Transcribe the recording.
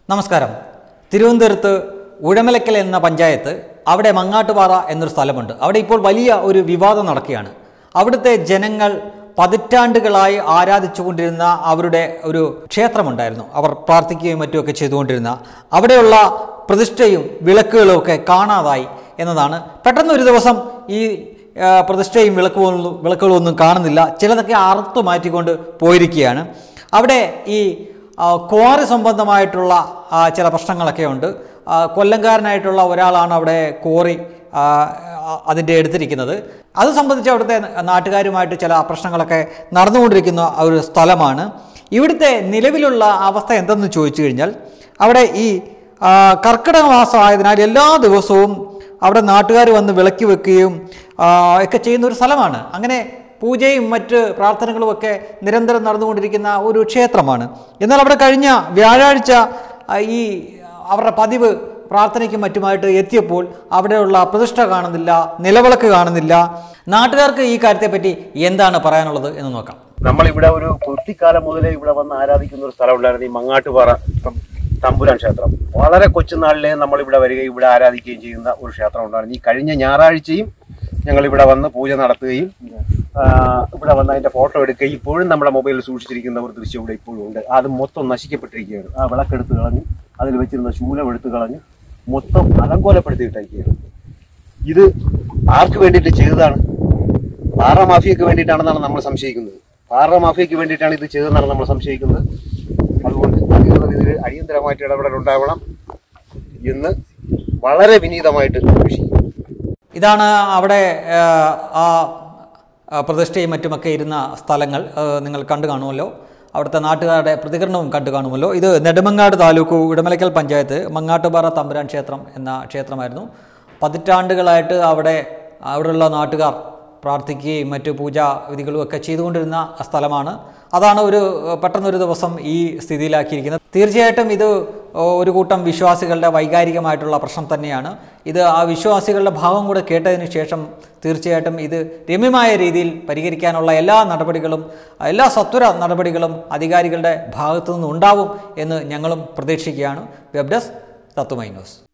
നമസ്കാരം തിരുവനന്തപുരത്ത് ഉഴമലക്കൽ എന്ന പഞ്ചായത്ത് അവിടെ മങ്ങാട്ടുപാറ എന്നൊരു സ്ഥലമുണ്ട് അവിടെ ഇപ്പോൾ വലിയ ഒരു വിവാദം നടക്കുകയാണ് അവിടുത്തെ ജനങ്ങൾ പതിറ്റാണ്ടുകളായി ആരാധിച്ചുകൊണ്ടിരുന്ന അവരുടെ ഒരു ക്ഷേത്രമുണ്ടായിരുന്നു അവർ പ്രാർത്ഥിക്കുകയും മറ്റുമൊക്കെ ചെയ്തുകൊണ്ടിരുന്ന അവിടെയുള്ള പ്രതിഷ്ഠയും വിളക്കുകളും ഒക്കെ കാണാതായി എന്നതാണ് പെട്ടെന്ന് ഒരു ദിവസം ഈ ആ, പ്രതിഷ്ഠയും വിളക്കുകളും വിളക്കുകളും ഒന്നും കാണുന്നില്ല ചിലതൊക്കെ അറുത്തു മാറ്റിക്കൊണ്ട് പോയിരിക്കുകയാണ് അവിടെ ഈ ആ, ക്വാറി സംബന്ധമായിട്ടുള്ള ആ, ചില പ്രശ്നങ്ങളൊക്കെ ഉണ്ട് ആ, കൊല്ലംകാരനായിട്ടുള്ള ഒരാളാണ് അവിടെ ക്വാറി ആ, ആ, അതിൻ്റെ എടുത്തിരിക്കുന്നത് അത് സംബന്ധിച്ച് അവിടുത്തെ നാട്ടുകാരുമായിട്ട് ചില പ്രശ്നങ്ങളൊക്കെ നടന്നുകൊണ്ടിരിക്കുന്ന ഒരു സ്ഥലമാണ് ഇവിടുത്തെ നിലവിലുള്ള അവസ്ഥ എന്തെന്ന് ചോദിച്ചു കഴിഞ്ഞാൽ അവിടെ ഈ ആ, കർക്കിടക മാസം ആയതിനാൽ എല്ലാ ദിവസവും അവിടെ നാട്ടുകാർ വന്ന് വിളക്കി വെക്കുകയും ആ, ഒക്കെ ചെയ്യുന്ന ഒരു സ്ഥലമാണ് അങ്ങനെ പൂജയും മറ്റ് പ്രാർത്ഥനകളും ഒക്കെ നിരന്തരം നടന്നുകൊണ്ടിരിക്കുന്ന ഒരു ക്ഷേത്രമാണ് എന്നാൽ അവിടെ കഴിഞ്ഞ വ്യാഴാഴ്ച ആ, ഈ അവരുടെ പതിവ് പ്രാർത്ഥനയ്ക്കും മറ്റുമായിട്ട് എത്തിയപ്പോൾ അവിടെയുള്ള പ്രതിഷ്ഠ കാണുന്നില്ല നിലവിളക്ക് കാണുന്നില്ല നാട്ടുകാർക്ക് ഈ കാര്യത്തെപ്പറ്റി എന്താണ് പറയാനുള്ളത് എന്ന് നോക്കാം നമ്മളിവിടെ ഒരു കുട്ടിക്കാലം മുതലേ ഇവിടെ വന്ന് ആരാധിക്കുന്ന ഒരു സ്ഥലം ഉണ്ടായിരുന്നു ഈ മങ്ങാട്ടുപാറ ത- തമ്പുരാൻ ക്ഷേത്രം വളരെ കൊച്ചുനാളിലേ നമ്മൾ ഇവിടെ വരികയും ഇവിടെ ആരാധിക്കുകയും ചെയ്യുന്ന ഒരു ക്ഷേത്രം ഉണ്ടായിരുന്നു ഈ കഴിഞ്ഞ ഞായറാഴ്ചയും ഞങ്ങൾ ഇവിടെ വന്ന് പൂജ നടത്തുകയും ആ, ഇവിടെ വന്ന് അതിന്റെ ഫോട്ടോ എടുക്കുകയും ഇപ്പോഴും നമ്മുടെ മൊബൈലിൽ സൂക്ഷിച്ചിരിക്കുന്ന ഒരു ദൃശ്യം ഇവിടെ ഇപ്പോഴും ഉണ്ട് അത് മൊത്തം നശിക്കപ്പെട്ടിരിക്കുകയാണ് ആ വിളക്കെടുത്ത് കളഞ്ഞ് അതിൽ വെച്ചിരുന്ന ശൂലം എടുത്ത് കളഞ്ഞ് മൊത്തം അലങ്കോലപ്പെടുത്തിയിട്ടിരിക്കുകയാണ് ഇത് ആർക്ക് വേണ്ടിയിട്ട് ചെയ്തതാണ് പാറ മാഫിയക്ക് വേണ്ടിയിട്ടാണെന്നാണ് നമ്മൾ സംശയിക്കുന്നത് പാറ മാഫിയക്ക് വേണ്ടിയിട്ടാണ് ഇത് ചെയ്തതെന്നാണ് നമ്മൾ സംശയിക്കുന്നത് അതുകൊണ്ട് അധികൃതർ ഇതിൽ അടിയന്തരമായിട്ട് ഇടപെടലുണ്ടാവണം എന്ന് വളരെ വിനീതമായിട്ട് അപേക്ഷിക്കുന്നു ഇതാണ് അവിടെ ആ, ആ ആ, പ്രതിഷ്ഠയും മറ്റുമൊക്കെ ഇരുന്ന സ്ഥലങ്ങൾ ആ, നിങ്ങൾ കണ്ടു കാണുമല്ലോ അവിടുത്തെ നാട്ടുകാരുടെ പ്രതികരണവും കണ്ടു കാണുമല്ലോ ഇത് നെടുമങ്ങാട് താലൂക്ക് ഉടമലക്കൽ പഞ്ചായത്ത് മങ്ങാട്ടുപാറ തമ്പുരാൻ ക്ഷേത്രം എന്ന ക്ഷേത്രമായിരുന്നു പതിറ്റാണ്ടുകളായിട്ട് അവിടെ അവിടെയുള്ള നാട്ടുകാർ പ്രാർത്ഥിക്കുകയും മറ്റു പൂജാ വിധികളും ഒക്കെ ചെയ്തുകൊണ്ടിരുന്ന സ്ഥലമാണ് അതാണ് ഒരു പെട്ടെന്നൊരു ദിവസം ഈ സ്ഥിതിയിലാക്കിയിരിക്കുന്നത് തീർച്ചയായിട്ടും ഇത് ഒരു കൂട്ടം വിശ്വാസികളുടെ വൈകാരികമായിട്ടുള്ള പ്രശ്നം തന്നെയാണ് ഇത് ആ വിശ്വാസികളുടെ ഭാഗം കൂടെ കേട്ടതിന് ശേഷം തീർച്ചയായിട്ടും ഇത് രമ്യമായ രീതിയിൽ പരിഹരിക്കാനുള്ള എല്ലാ നടപടികളും എല്ലാ സത്വര നടപടികളും അധികാരികളുടെ ഭാഗത്തു നിന്ന് ഉണ്ടാവും എന്ന് ഞങ്ങളും പ്രതീക്ഷിക്കുകയാണ് വെബ് ഡെസ്ക് തത്തുമൈ ന്യൂസ്